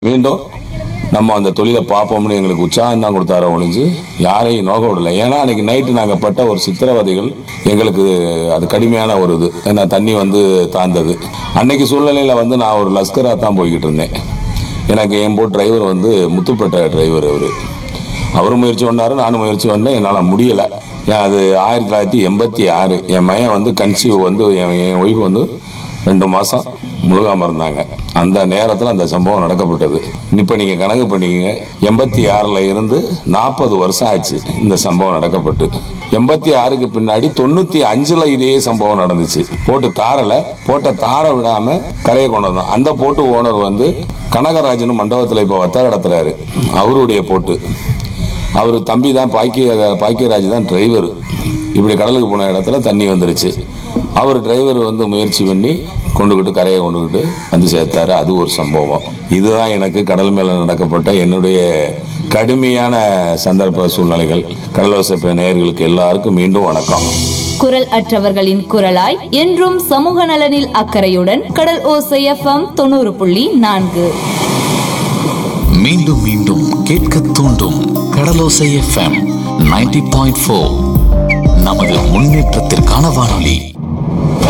மீண்டும் நம்ம அந்த தொழிலை பார்ப்போம்னு எங்களுக்கு உற்சாகம் தான் கொடுத்தார ஒழிஞ்சு யாரையும் நோக விடல ஏன்னா அன்னைக்கு நைட்டு நாங்கள் பட்ட ஒரு சித்திரவதைகள் எங்களுக்கு அது கடுமையான ஒரு இது ஏன்னா தண்ணி வந்து தாழ்ந்தது அன்னைக்கு சூழ்நிலையில் வந்து நான் ஒரு லஸ்கராக தான் போய்கிட்டு இருந்தேன் எனக்கு என் போட் டிரைவர் வந்து முத்துப்பேட்டை டிரைவர் அவர் அவரும் முயற்சி பண்ணாரு நானும் முயற்சி பண்ணேன் என்னால் முடியலை ஏன் அது ஆயிரத்தி தொள்ளாயிரத்தி எண்பத்தி ஆறு என் மகன் வந்து கன்சீவ் வந்து என் என் ஒய்ஃப் வந்து ரெண்டு மாதம் முழுகாமல் இருந்தாங்க அந்த நேரத்தில் அந்த சம்பவம் நடக்கப்பட்டது இப்போ நீங்கள் கணக்கு பண்ணிக்கங்க எண்பத்தி ஆறில் இருந்து நாற்பது வருஷம் ஆச்சு இந்த சம்பவம் நடக்கப்பட்டு எண்பத்தி ஆறுக்கு பின்னாடி தொண்ணூற்றி அஞ்சில் இதே சம்பவம் நடந்துச்சு போட்டு தாரல போட்ட தார விடாம கரையை கொண்டு வந்தோம் அந்த போட்டு ஓனர் வந்து கனகராஜன் மண்டபத்தில் இப்போ வத்தார நடத்துறாரு அவருடைய போட்டு அவர் தம்பி தான் பாக்கிய பாக்கியராஜ் தான் டிரைவர் இப்படி கடலுக்கு போன இடத்துல தண்ணி வந்துருச்சு அவர் டிரைவர் வந்து முயற்சி பண்ணி கொண்டுகிட்டு கரையை கொண்டுகிட்டு வந்து சேர்த்தாரு அது ஒரு சம்பவம் இதுதான் எனக்கு கடல் மேல நடக்கப்பட்ட என்னுடைய கடுமையான சந்தர்ப்ப சூழ்நிலைகள் கடலோசை நேயர்களுக்கு எல்லாருக்கும் மீண்டும் வணக்கம் குரல் அற்றவர்களின் குரலாய் என்றும் சமூக நலனில் அக்கறையுடன் கடல் ஓசை எஃப்எம் தொண்ணூறு புள்ளி நான்கு மீண்டும் மீண்டும் கேட்க தூண்டும் கடலோசை எஃப்எம் 90.4 பாயிண்ட் நமது முன்னேற்றத்திற்கான வானொலி